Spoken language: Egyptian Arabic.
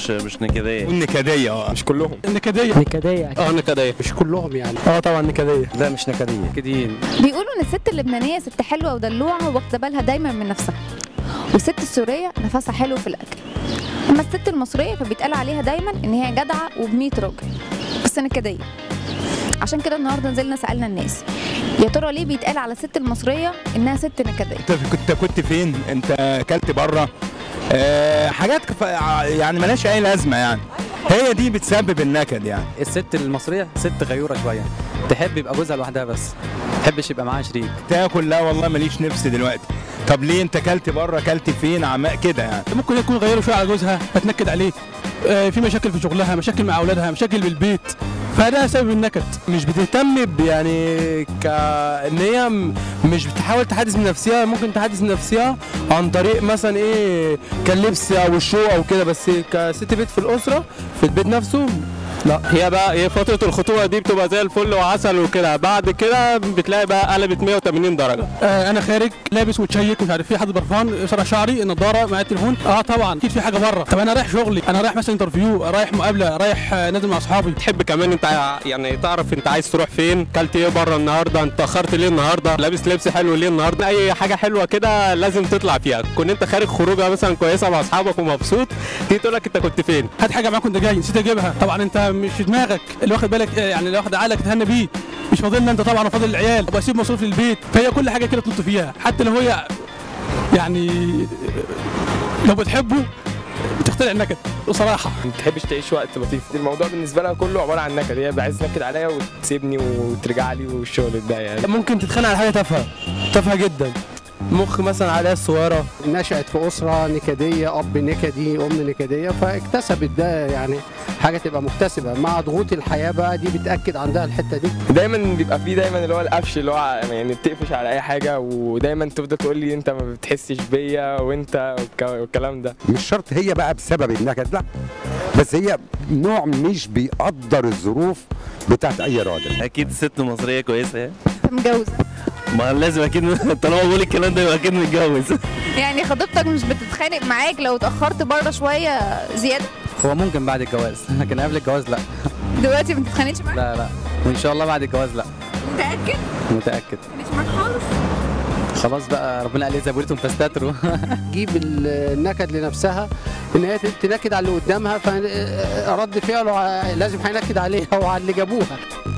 مش مش نكديه والنكديه اه مش كلهم النكديه نكدية اه نكديه مش كلهم يعني اه طبعا نكديه لا مش نكديه كديين بيقولوا ان الست اللبنانيه ست حلوه ودلوعه واخده بالها دايما من نفسها والست السوريه نفسها حلو في الاكل اما الست المصريه فبيتقال عليها دايما ان هي جدعه وب100 راجل بس نكديه عشان كده النهارده نزلنا سالنا الناس يا ترى ليه بيتقال على الست المصريه انها ست نكديه انت كنت كنت فين انت اكلت بره آه حاجات كف... يعني ملهاش اي لازمه يعني هي دي بتسبب النكد يعني الست المصريه ست غيوره شويه تحب يبقى جوزها لوحدها بس ما تحبش يبقى معاها شريك تاكل لا والله ماليش نفس دلوقتي طب ليه انت اكلت بره اكلت فين عم كده يعني ممكن يكون غيروا شويه على جوزها فتنكد عليه آه، في مشاكل في شغلها مشاكل مع اولادها مشاكل بالبيت فده سبب النكد مش بتهتم ب- يعني كان هي م- مش بتحاول تحدث من نفسها ممكن تحدث من نفسها عن طريق مثلا ايه كاللبس او الشو او كده بس كست بيت في الاسره في البيت نفسه لا هي بقى ايه فتره الخطوبه دي بتبقى زي الفل وعسل وكده بعد كده بتلاقي بقى قلبت 180 درجه آه انا خارج لابس وتشيك مش عارف في حد برفان سرع شعري النضاره معايا التليفون اه طبعا اكيد في حاجه بره طب انا رايح شغلي انا رايح مثلا انترفيو رايح مقابله رايح آه، نازل مع اصحابي تحب كمان انت ع- يعني تعرف انت عايز تروح فين كلت ايه بره النهارده انت اخرت ليه النهارده لابس لبس حلو ليه النهارده اي حاجه حلوه كده لازم تطلع فيها كون انت خارج خروجه مثلا كويسه مع اصحابك ومبسوط تيجي تقول لك انت كنت فين هات حاجه معاك وانت جاي نسيت اجيبها طبعا انت مش في دماغك اللي واخد بالك آه، يعني اللي واخد عقلك تهنى بيه مش فاضلنا انت طبعا وفاضل العيال واسيب مصروف للبيت فهي كل حاجه كده تنط فيها حتى لو هي يعني لو بتحبه بتخترع النكد بصراحه ما بتحبش تعيش وقت لطيف الموضوع بالنسبه لها كله عباره عن نكد هي عايز تنكد عليا وتسيبني وترجع لي والشغل ده يعني ممكن تتخانق على حاجه تافهه تافهه جدا مخ مثلا عليها الصغيره نشأت في أسرة نكدية أب نكدي أم نكدية فاكتسبت ده يعني حاجة تبقى مكتسبة مع ضغوط الحياة بقى دي بتأكد عندها الحتة دي دايما بيبقى فيه دايما اللي هو القفش اللي هو يعني بتقفش على اي حاجه ودايما تفضل تقول لي انت ما بتحسش بيا وانت والك- والكلام ده مش شرط هي بقى بسبب النكد لا بس هي نوع مش بيقدر الظروف بتاعت اي راجل اكيد ست مصريه كويسه يعني انت متجوزه ما لازم اكيد طالما بقول الكلام ده يبقى اكيد متجوز يعني خطيبتك مش بتتخانق معاك لو اتاخرت بره شويه زياده هو ممكن بعد الجواز لكن قبل الجواز لا دلوقتي ما بتتخانقش معاك لا لا وان شاء الله بعد الجواز لا متاكد متاكد مش معاك خالص خلاص بقى ربنا قال لي زبورتم فاستتروا تجيب النكد لنفسها إن هي تنكد على اللي قدامها فرد فعله ع- لازم هينكد عليها وعلى اللي جابوها